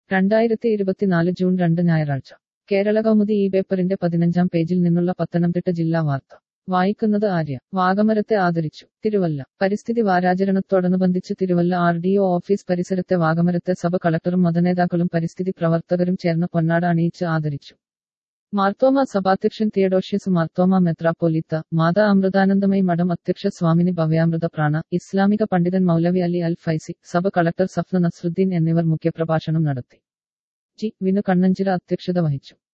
രണ്ടായിരത്തി ഇരുപത്തിനാല് ജൂൺ രണ്ട് ഞായറാഴ്ച കേരള കൗമുദി ഈ പേപ്പറിന്റെ പതിനഞ്ചാം പേജിൽ നിന്നുള്ള പത്തനംതിട്ട ജില്ലാ വാർത്ത വായിക്കുന്നത് ആര്യ വാഗമരത്തെ ആദരിച്ചു തിരുവല്ല പരിസ്ഥിതി വാരാചരണത്തോടനുബന്ധിച്ച് Thiruvalla R D O office പരിസരത്തെ വാഗമരത്തെ സഭ കളക്ടറും മതനേതാക്കളും പരിസ്ഥിതി പ്രവർത്തകരും ചേർന്ന് പൊന്നാട അണിയിച്ച് ആദരിച്ചു മാർത്തോമ സഭാധ്യക്ഷൻ തിയഡോഷ്യസ് മാർത്തോമ മെത്രാപ്പൊലിത്ത മാതാ അമൃതാനന്ദമയി മഠം അധ്യക്ഷ സ്വാമിനി ഭവ്യാമൃത പ്രാണ ഇസ്ലാമിക പണ്ഡിതൻ മൗലവി അലി അൽ ഫൈസി സഭ കളക്ടർ സഫ്ന നസ്രുദ്ദീൻ എന്നിവർ മുഖ്യപ്രഭാഷണം നടത്തി ജി വിനു കണ്ണഞ്ചിറ അധ്യക്ഷത വഹിച്ചു